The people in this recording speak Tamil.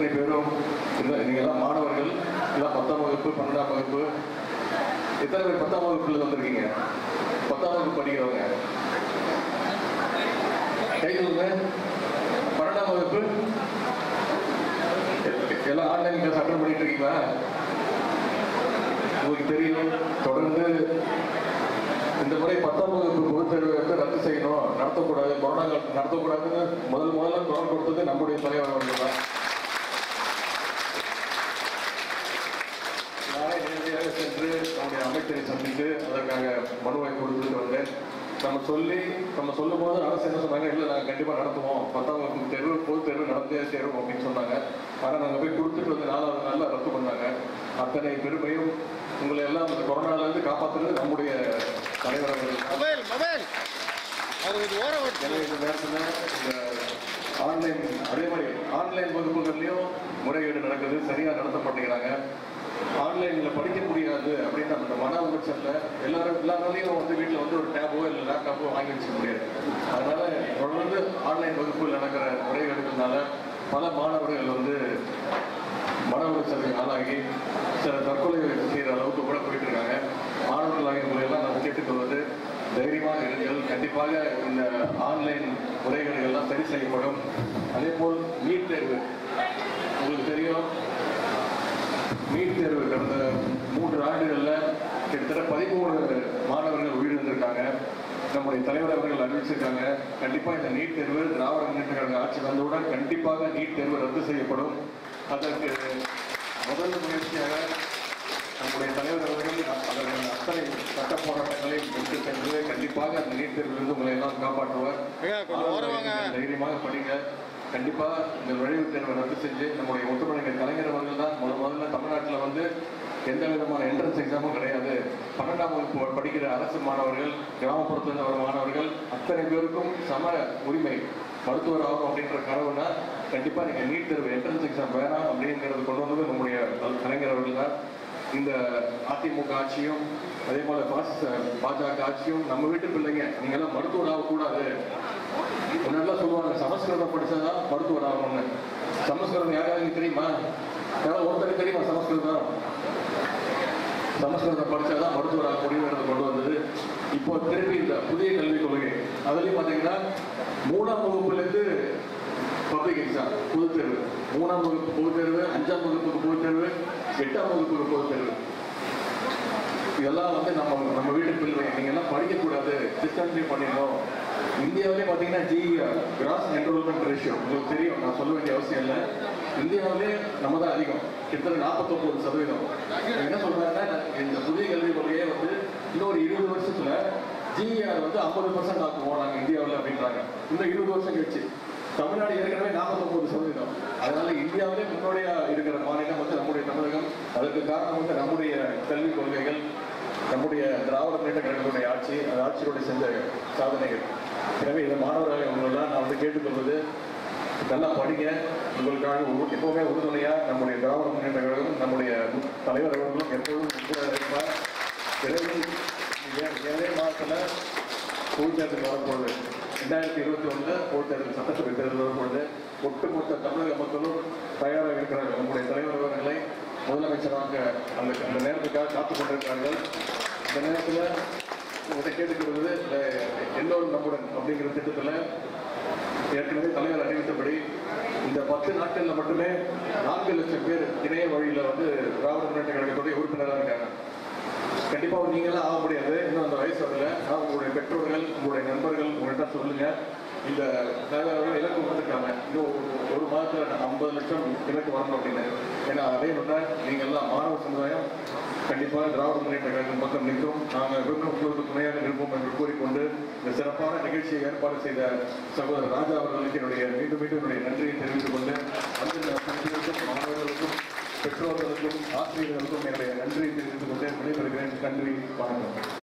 அத்தனை பேரும் இந்த நீங்க எல்லாம் மாணவர்கள் எல்லாம் பத்தாம் வகுப்பு பன்னெண்டாம் வகுப்பு எத்தனை பேர் பத்தாம் வகுப்புல வந்திருக்கீங்க பத்தாம் வகுப்பு படிக்கிறவங்க கை தூங்க பன்னெண்டாம் வகுப்பு எ- எல்லாம் ஆன்லைன் கிளாஸ் அட்டன் பண்ணிட்டு இருக்கீங்களா உங்களுக்கு தெரியும் தொடர்ந்து இந்த முறை பத்தாம் வகுப்பு பொதுத் தேர்வை வந்து ரத்து செய்யணும் நடத்தக்கூடாது கொரோனா காலத்தில் நடத்தக்கூடாதுன்னு முதல் முதல்ல குரல் கொடுத்தது நம்முடைய தலைவர் அவர்கள் தான் நானே நேரடியாக சென்று நம்முடைய அமைச்சரை சந்தித்து அதற்காக மனுவை கொடுத்துட்டு வந்தேன் நம்ம சொல்லி நம்ம சொல்லும் போது அரசு என்ன சொன்னாங்க இல்லை நாங்கள் கண்டிப்பாக நடத்துவோம் பத்தாம் வகுப்பு தேர்வு பொது தேர்வு நடந்தே தேர்வு அப்படின்னு சொன்னாங்க ஆனால் நாங்கள் போய் கொடுத்துட்டு வந்து நாலாவது நாளில் ரத்து பண்ணாங்க அத்தனை பெருமையும் உங்களை எல்லாம் இந்த கொரோனாலேருந்து காப்பாற்றுறது நம்முடைய தலைவர் அவர்கள் தான். மொபைல் மொபைல் அவர் கொஞ்சம் ஓரம் விட்டு எனவே இந்த நேரத்தில் இந்த ஆன்லைன் அதே மாதிரி ஆன்லைன் வகுப்புகள்லையும் முறைகேடு நடக்குது சரியாக நடத்த மாட்டேங்கிறாங்க ஆன்லைனில் படிக்க முடியாது அப்படின்னு அந்த மன உளைச்சல்ல எல்லாரும் எல்லாராலையும் வந்து வீட்டில் வந்து ஒரு டேபோ இல்லை லேப்டாப்போ வாங்கி வச்சுக்க முடியாது அதனால தொடர்ந்து ஆன்லைன் வகுப்பில் நடக்கிற முறைகேடுகள்னால பல மாணவர்கள் வந்து மன உளைச்சலுக்கு ஆளாகி சில தற்கொலை செய்கிற அளவுக்கு கூட போயிட்டு இருக்காங்க மாணவர்களாகிய உங்களை எல்லாம் நான் கேட்டுக்கொள்வது தைரியமாக இருங்கள் கண்டிப்பாக இந்த ஆன்லைன் முறைகள் எல்லாம் சரி செய்யப்படும் அதே போல் நீட் தேர்வு உங்களுக்கு தெரியும் நீட் தேர்வு கடந்த மூன்று ஆண்டுகளில் கிட்டத்தட்ட பதிமூணு மாணவர்கள் உயிரிழந்திருக்காங்க நம்முடைய தலைவர் அவர்கள் அறிவிச்சிருக்காங்க கண்டிப்பாக இந்த நீட் தேர்வு திராவிட முன்னேற்ற கழக ஆட்சி வந்தவுடன் கண்டிப்பாக நீட் தேர்வு ரத்து செய்யப்படும் அதற்கு முதல் முயற்சியாக நம்முடைய தலைவர் அவர்கள் அதற்கு அத்தனை சட்ட போராட்டங்களை எடுத்து சென்று கண்டிப்பாக அந்த நீட் தேர்விலிருந்து உங்களை எல்லாம் காப்பாற்றுவார் ஏங்க, கொஞ்சம் ஓரம் வாங்க. தைரியமாக படிங்க கண்டிப்பா இந்த நுழைவுத் தேர்வை ரத்து செஞ்சு நம்முடைய முத்துமணிகள் கலைஞர் அவர்கள் தான் முத முதல்ல தமிழ்நாட்டில் வந்து எந்த விதமான என்ட்ரன்ஸ் எக்ஸாமும் கிடையாது பன்னெண்டாம் வகுப்பு படிக்கிற அரசு மாணவர்கள் கிராமப்புறத்தில் வர மாணவர்கள் அத்தனை பேருக்கும் சம உரிமை மருத்துவர் ஆகும் அப்படின்ற கனவுனா கண்டிப்பா நீங்க நீட் தேர்வு என்ட்ரன்ஸ் எக்ஸாம் வேணாம் அப்படிங்கிறது கொண்டு வந்தது நம்முடைய கலைஞர் அவர்கள் தான் இந்த அதிமுக ஆட்சியும் அதே போல பாசிச பாஜக ஆட்சியும் நம்ம வீட்டு பிள்ளைங்க நீங்க எல்லாம் மருத்துவர் ஆகக்கூடாது முன்னாடிலாம் சொல்லுவாங்க சமஸ்கிருதம் படிச்சாதான் மருத்துவர் ஆகணும்னு சமஸ்கிருதம் யாராவது தெரியுமா யாராவது ஒருத்தருக்கு தெரியுமா சமஸ்கிருதம் சமஸ்கிருதம் படிச்சாதான் மருத்துவர் ஆக முடியுங்கிறது கொண்டு வந்தது இப்போ திருப்பி இந்த புதிய கல்விக் கொள்கை அதுலயும் பாத்தீங்கன்னா மூணாம் வகுப்புலேருந்து பப்ளிக் எக்ஸாம் பொதுத் தேர்வு மூணாம் வகுப்பு பொதுத் தேர்வு அஞ்சாம் வகுப்புக்கு பொதுத் தேர்வு எட்டாம் வகுப்புக்கு பொதுத் தேர்வு இதெல்லாம் வந்து நம்ம நம்ம வீட்டு பிள்ளை நீங்க எல்லாம் படிக்கக்கூடாது டிஸ்கண்டினியூ பண்ணிடணும் இந்தியாவிலே பார்த்தீங்கன்னா ஜிஇஆர் கிராஸ் என்ரோல்மெண்ட் ரேஷியோ உங்களுக்கு தெரியும் நான் சொல்ல வேண்டிய அவசியம் இல்லை இந்தியாவிலே நம்ம தான் அதிகம் கிட்டத்தட்ட நாற்பத்தொம்பது சதவீதம் என்ன சொல்றாங்கன்னா இந்த புதிய கல்விக் கொள்கையே வந்து இன்னொரு இருபது வருஷத்துல ஜிஇஆர் வந்து ஐம்பது பர்சன்ட் ஆக்குவோம் நாங்கள் இந்தியாவில் அப்படின்றாங்க இன்னும் இருபது வருஷம் கழிச்சு தமிழ்நாடு ஏற்கனவே நாற்பத்தொம்பது சதவீதம் அதனால இந்தியாவிலே முன்னோடியா இருக்கிற மாநிலம் வந்து நம்முடைய தமிழகம் அதற்கு காரணம் வந்து நம்முடைய கல்விக் கொள்கைகள் நம்முடைய திராவிட முன்னேற்ற கழகத்துடைய ஆட்சி அந்த ஆட்சியோட செஞ்ச சாதனைகள் எனவே இந்த மாணவர்களை உங்களெல்லாம் நான் வந்து கேட்டுக்கொள்வது நல்லா படிங்க உங்களுக்காக உரு- எப்பவுமே உறுதுணையா நம்முடைய திராவிட முன்னேற்ற கழகம் நம்முடைய தலைவர் அவர்களும் எப்பொழுதும் உறுதுணையாக இருப்பார் விரைவில் ஏ- ஏழே மாதத்துல பொதுத் தேர்தல் வரப்போகுது ரெண்டாயிரத்தி இருபத்தி ஒண்ணுல பொதுத் தேர்தல் சட்டசபை தேர்தல் வரப்போகுது ஒட்டுமொத்த தமிழக மக்களும் தயாராக இருக்கிறார்கள் நம்முடைய தலைவர் அவர்களை முதலமைச்சராக அந்த அந்த நேரத்துக்காக காத்துக் கொண்டிருக்கிறார்கள் இந்த நேரத்தில் உங்கள்கிட்ட கேட்டுக்கிறது இந்த எல்லோரும் நம்முடன் அப்படிங்கிற திட்டத்தில் ஏற்கனவே தலைவர் அறிவித்தபடி இந்த பத்து நாட்கள்ல மட்டுமே நான்கு லட்சம் பேர் இணைய வழியில வந்து திராவிட முன்னேற்ற கழகத்துடைய உறுப்பினராக இருக்காங்க கண்டிப்பா நீங்களாம் ஆக முடியாது இன்னும் அந்த வயசு வரல ஆனா உங்களுடைய பெற்றோர்கள் உங்களுடைய நண்பர்கள் உங்கள்கிட்ட சொல்லுங்க இந்த தலைவர்கள் இலக்கு கொடுத்துருக்காங்க இன்னும் ஒரு- ஒரு மாதத்துல ஐம்பது லட்சம் இலக்கு வரணும் அப்படின்னு ஏன்னா அதே ஒன்றா நீங்க எல்லாம் மாணவ சமுதாயம் கண்டிப்பாக திராவிட முன்னேற்ற கழகம் பக்கம் நிற்கும் நாங்கள் விரும்பும் உங்களுக்கு துணையாக இருப்போம் என்று கூறிக்கொண்டு இந்த சிறப்பான நிகழ்ச்சியை ஏற்பாடு செய்த சகோதரர் ராஜா அவர்களுக்கு என்னுடைய மீண்டும் மீண்டும் என்னுடைய நன்றியை தெரிவித்துக் கொண்டு அந்த பணிகளுக்கும் மாணவர்களுக்கும் பெற்றோர்களுக்கும் ஆசிரியர்களுக்கும் என்னுடைய நன்றியை தெரிவித்துக் கொண்டு விடைபெறுகிறேன் நன்றி வணக்கம்